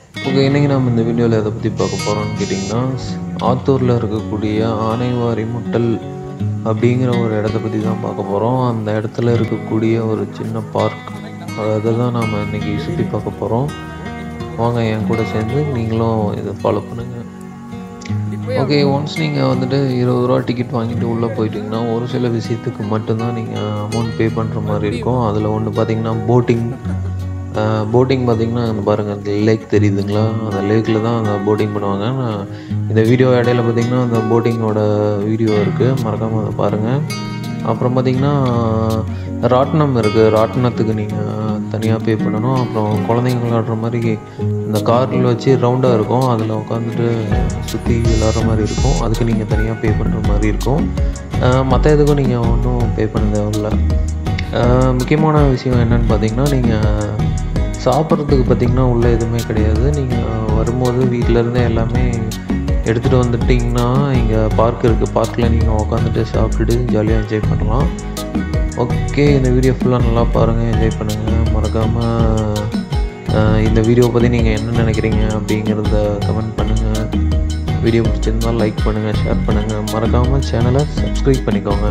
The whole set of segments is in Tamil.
ஓகே இன்றைக்கி நம்ம இந்த வீடியோவில் எதை பற்றி பார்க்க போகிறோம்னு கேட்டிங்கன்னா ஆத்தூரில் இருக்கக்கூடிய ஆனைவாரி முட்டல் அப்படிங்கிற ஒரு இடத்த பற்றி தான் பார்க்க போகிறோம் அந்த இடத்துல இருக்கக்கூடிய ஒரு சின்ன பார்க் அதை தான் நாம் இன்றைக்கி சுற்றி பார்க்க போகிறோம் வாங்க என் கூட சேர்ந்து நீங்களும் இதை ஃபாலோ பண்ணுங்கள் ஓகே ஒன்ஸ் நீங்கள் வந்துட்டு இருபது ரூபா டிக்கெட் வாங்கிட்டு உள்ளே போயிட்டீங்கன்னா ஒரு சில விஷயத்துக்கு மட்டும்தான் நீங்கள் அமௌண்ட் பே பண்ணுற மாதிரி இருக்கும் அதில் ஒன்று பார்த்தீங்கன்னா போட்டிங் போட்டிங் பார்த்தீங்கன்னா அங்க பாருங்கள் அந்த லேக் தெரியுதுங்களா அந்த லேக்கில் தான் அந்த போட்டிங் பண்ணுவாங்க நான் இந்த வீடியோ இடையில பார்த்தீங்கன்னா அந்த போட்டிங்கோட வீடியோ இருக்குது மறக்காமல் அதை பாருங்கள் அப்புறம் பார்த்தீங்கன்னா ராட்டினம் இருக்குது ராட்டினத்துக்கு நீங்கள் தனியாக பே பண்ணணும் அப்புறம் குழந்தைங்க விளாடுற மாதிரி இந்த காரில் வச்சு ரவுண்டாக இருக்கும் அதில் உட்காந்துட்டு சுற்றி விளாட்ற மாதிரி இருக்கும் அதுக்கு நீங்கள் தனியாக பே பண்ணுற மாதிரி இருக்கும் மற்ற எதுக்கும் நீங்கள் ஒன்றும் பே பண்ண தேவையில்ல ஆஹ் முக்கியமான விஷயம் என்னன்னு பார்த்தீங்கன்னா நீங்கள் சாப்பிட்றதுக்கு பார்த்தீங்கன்னா உள்ளே எதுவுமே கிடையாது நீங்கள் வரும்போது வீட்டிலேருந்தே எல்லாமே எடுத்துகிட்டு வந்துட்டிங்கன்னா இங்கே பார்க் இருக்குது பார்க்கில் நீங்கள் உட்காந்துட்டு சாப்பிட்டுட்டு ஜாலியாக என்ஜாய் பண்ணலாம் ஓகே இந்த வீடியோ ஃபுல்லாக நல்லா பாருங்கள் என்ஜாய் பண்ணுங்கள் மறக்காமல் இந்த வீடியோ பற்றி நீங்கள் என்ன நினைக்கிறீங்க அப்படிங்கிறத கமெண்ட் பண்ணுங்கள் வீடியோ பிடிச்சிருந்தால் லைக் பண்ணுங்கள் ஷேர் பண்ணுங்கள் மறக்காமல் சேனலை சப்ஸ்கிரைப் பண்ணிக்கோங்க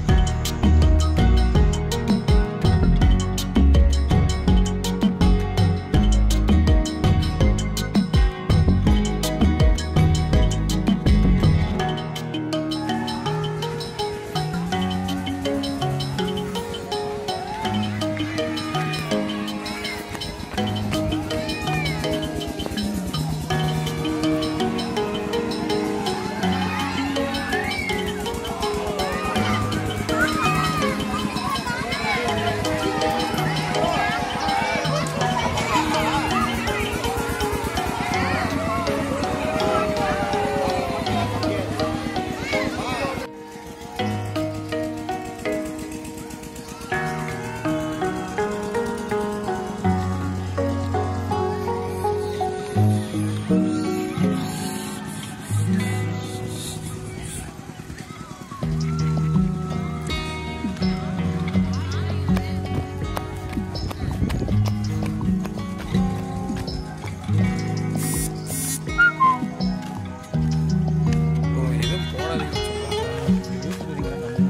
எதுவும் போடாதீங்கன்னு சொல்றாங்க.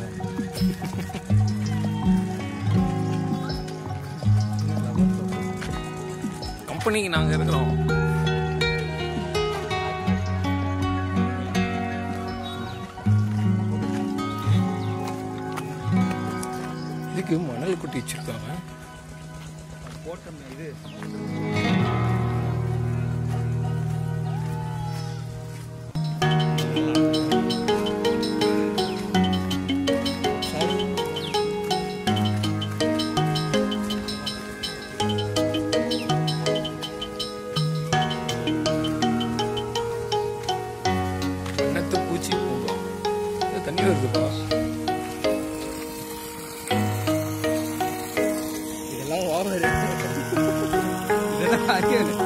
கம்பெனிக்கு நாங்கள் இருக்கிறோம் இதுக்கு மணல் கொட்டி வச்சிருக்காங்க இது எண்ணத்து பூச்சி பூங்கா இது தண்ணி வருதுப்பா இதெல்லாம் வாரம் இதெல்லாம் அறியாது